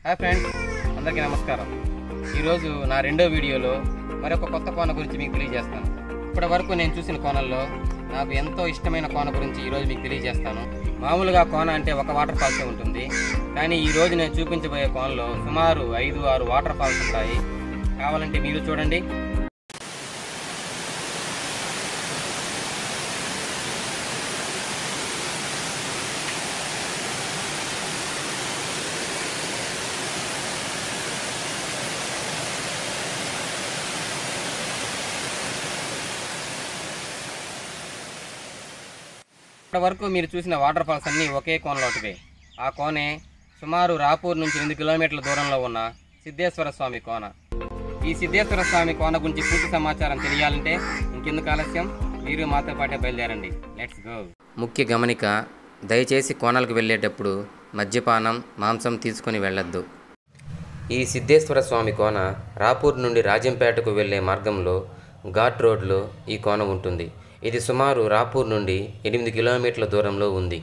hi friends అందరికీ నమస్కారం ఈరోజు నా రెండో వీడియోలో మరొక కొత్త కోన గురించి మీకు తెలియజేస్తాను ఇప్పటి వరకు నేను చూసిన కోనల్లో నాకు ఎంతో ఇష్టమైన కోన గురించి ఈరోజు మీకు తెలియజేస్తాను మామూలుగా కోన అంటే ఒక వాటర్ ఫాల్సే ఉంటుంది కానీ ఈ రోజు నేను చూపించబోయే కోనలో సుమారు ఐదు ఆరు వాటర్ ఫాల్స్ ఉంటాయి కావాలంటే మీరు చూడండి ఇప్పటి వరకు మీరు చూసిన వాటర్ ఫాల్స్ అన్నీ ఒకే కోనలో ఒకటివే ఆ కోనే సుమారు రాపూర్ నుంచి ఎనిమిది కిలోమీటర్ల దూరంలో ఉన్న సిద్ధేశ్వర స్వామి కోన ఈ సిద్ధేశ్వర స్వామి కోన గురించి పూర్తి సమాచారం తెలియాలంటే ఇంకెందుకు ఆలస్యం మీరు మాతో పాటే బయలుదేరండి లెట్స్ గో ముఖ్య గమనిక దయచేసి కోనలకు వెళ్ళేటప్పుడు మద్యపానం మాంసం తీసుకొని వెళ్ళొద్దు ఈ సిద్ధేశ్వర స్వామి కోన రాపూర్ నుండి రాజంపేటకు వెళ్ళే మార్గంలో ఘాట్ రోడ్లో ఈ కోన ఉంటుంది ఇది సుమారు రాపూర్ నుండి ఎనిమిది కిలోమీటర్ల దూరంలో ఉంది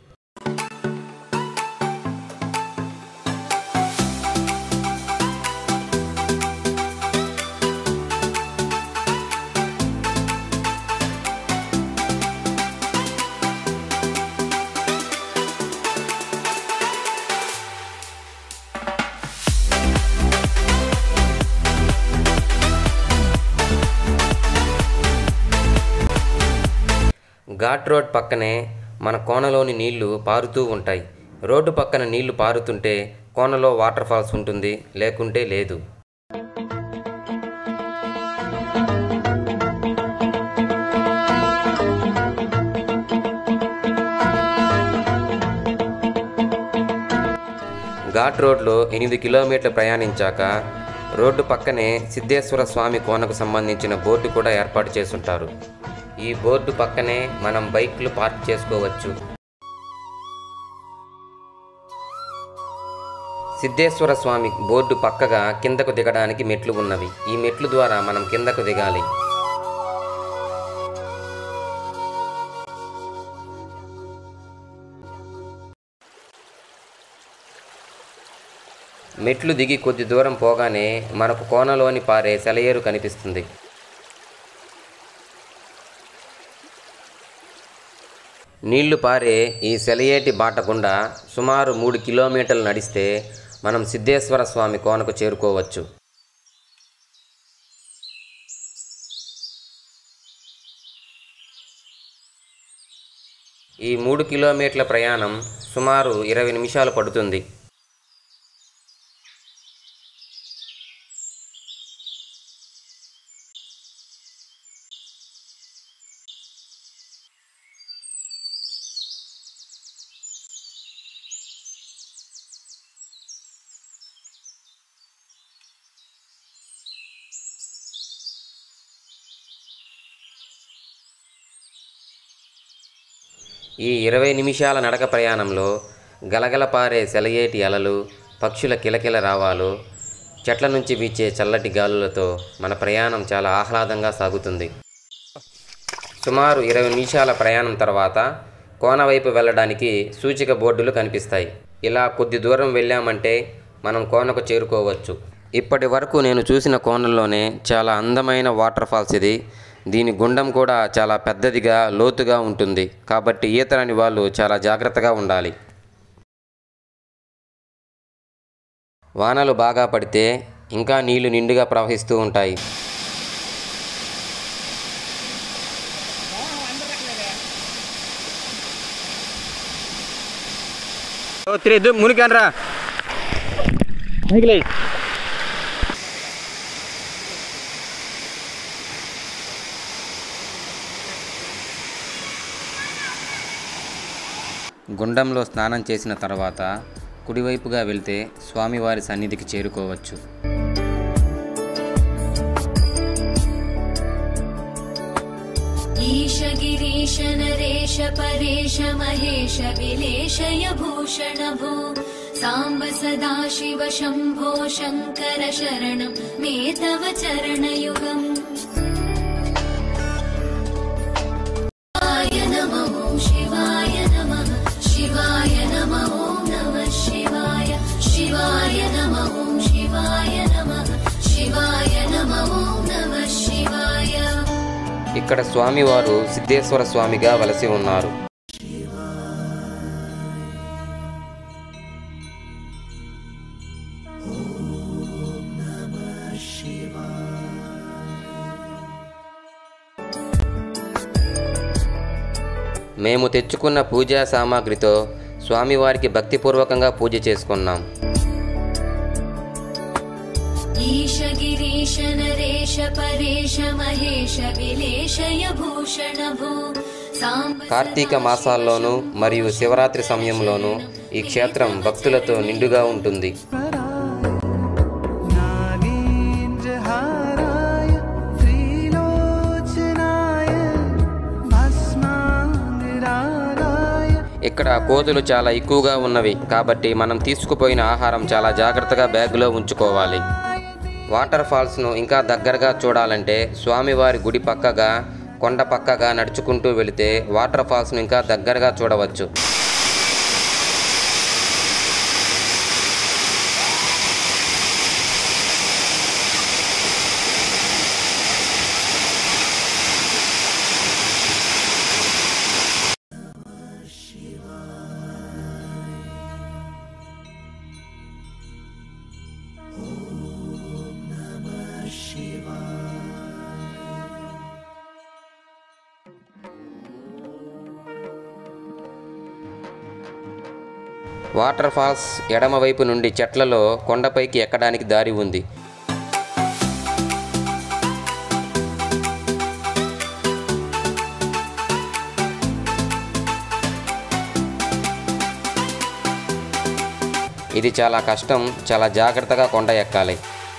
ఘాట్ రోడ్ పక్కనే మన కోనలోని నీళ్లు పారుతూ ఉంటాయి రోడ్డు పక్కన నీళ్లు పారుతుంటే కోనలో వాటర్ ఫాల్స్ ఉంటుంది లేకుంటే లేదు ఘాట్ రోడ్లో ఎనిమిది కిలోమీటర్లు ప్రయాణించాక రోడ్డు పక్కనే సిద్ధేశ్వర స్వామి కోనకు సంబంధించిన బోర్డు కూడా ఏర్పాటు చేసుంటారు ఈ బోర్డు పక్కనే మనం బైక్లు పార్క్ చేసుకోవచ్చు సిద్ధేశ్వర స్వామి బోర్డు పక్కగా కిందకు దిగడానికి మెట్లు ఉన్నవి ఈ మెట్లు ద్వారా మనం కిందకు దిగాలి మెట్లు దిగి కొద్ది దూరం పోగానే మనకు కోనలోని పారే సెలయేరు కనిపిస్తుంది నీళ్లు పారే ఈ సెలయేటి బాట గుండా సుమారు మూడు కిలోమీటర్లు నడిస్తే మనం సిద్ధేశ్వర స్వామి కోనకు చేరుకోవచ్చు ఈ మూడు కిలోమీటర్ల ప్రయాణం సుమారు ఇరవై నిమిషాలు పడుతుంది ఈ ఇరవై నిమిషాల నడక ప్రయాణంలో గలగల పారే సెలయేటి అలలు పక్షుల కిలకిల రావాలు చెట్ల నుంచి వీచే చల్లటి గాలులతో మన ప్రయాణం చాలా ఆహ్లాదంగా సాగుతుంది సుమారు ఇరవై నిమిషాల ప్రయాణం తర్వాత కోన వైపు వెళ్ళడానికి సూచిక బోర్డులు కనిపిస్తాయి ఇలా కొద్ది దూరం వెళ్ళామంటే మనం కోనకు చేరుకోవచ్చు ఇప్పటి వరకు నేను చూసిన కోనల్లోనే చాలా అందమైన వాటర్ ఫాల్స్ ఇది దీని గుండం కూడా చాలా పెద్దదిగా లోతుగా ఉంటుంది కాబట్టి ఈతరాని వాళ్ళు చాలా జాగ్రత్తగా ఉండాలి వానలు బాగా పడితే ఇంకా నీళ్లు నిండుగా ప్రవహిస్తూ ఉంటాయి మునికనరా గుండంలో స్నానం చేసిన తర్వాత కుడివైపుగా వెళ్తే స్వామివారి సన్నిధికి చేరుకోవచ్చు ईश गिरीश नरेश परेश महेश विलेशय भूषण भो साम्ब सदा शिव शम्भो शङ्कर शरणं मे तव चरणयुगम् शिवाय नमः शिवाय नमः शिवाय नमः ॐ नमः शिवाय शिवाय नम ॐ शिवाय नमः शिवाय नम ॐ नमः शिवाय ఇక్కడ స్వామివారు సిద్ధేశ్వర స్వామిగా వలసి ఉన్నారు మేము తెచ్చుకున్న పూజా సామాగ్రితో స్వామివారికి భక్తిపూర్వకంగా పూజ చేసుకున్నాం ईश गिरीश नरेश परेश महेश विलेशय भूषण भो साम्ब కార్తీక మాసాల్లోనూ మరియు శివరాత్రి సమయంలోనూ ఈ క్షేత్రం భక్తులతో నిండుగా ఉంటుంది नागेन्द्रहाराय त्रिलोचनाय भस्माङ्गरागाय ఇక్కడ కోతులు చాలా ఎక్కువగా ఉన్నవి కాబట్టి మనం తీసుకుపోయిన ఆహారం చాలా జాగ్రత్తగా బ్యాగులో ఉంచుకోవాలి వాటర్ ఫాల్స్ను ఇంకా దగ్గరగా చూడాలంటే స్వామివారి గుడి పక్కగా కొండ పక్కగా నడుచుకుంటూ వెళితే వాటర్ ఫాల్స్ను ఇంకా దగ్గరగా చూడవచ్చు వాటర్ ఫాల్స్ ఎడమవైపు నుండి చెట్లలో కొండపైకి ఎక్కడానికి దారి ఉంది ఇది చాలా కష్టం చాలా జాగ్రత్తగా కొండ ఎక్కాలి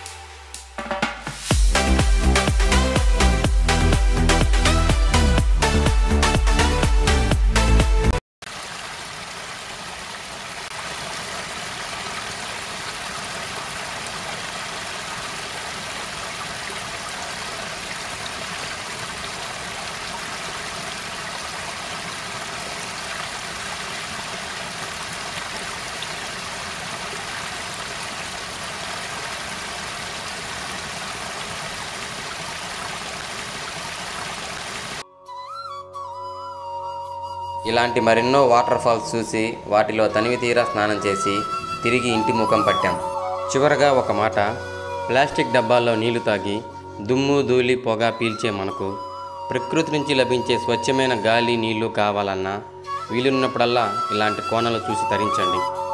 ఇలాంటి మరెన్నో వాటర్ ఫాల్స్ చూసి వాటిలో తనివి తీరా స్నానం చేసి తిరిగి ఇంటి ముఖం పట్టాం చివరగా ఒక మాట ప్లాస్టిక్ డబ్బాల్లో నీళ్లు తాగి దుమ్ము ధూళి పొగ పీల్చే మనకు ప్రకృతి నుంచి లభించే స్వచ్ఛమైన గాలి నీళ్లు కావాలన్నా వీలున్నప్పుడల్లా ఇలాంటి కోనలు చూసి తరించండి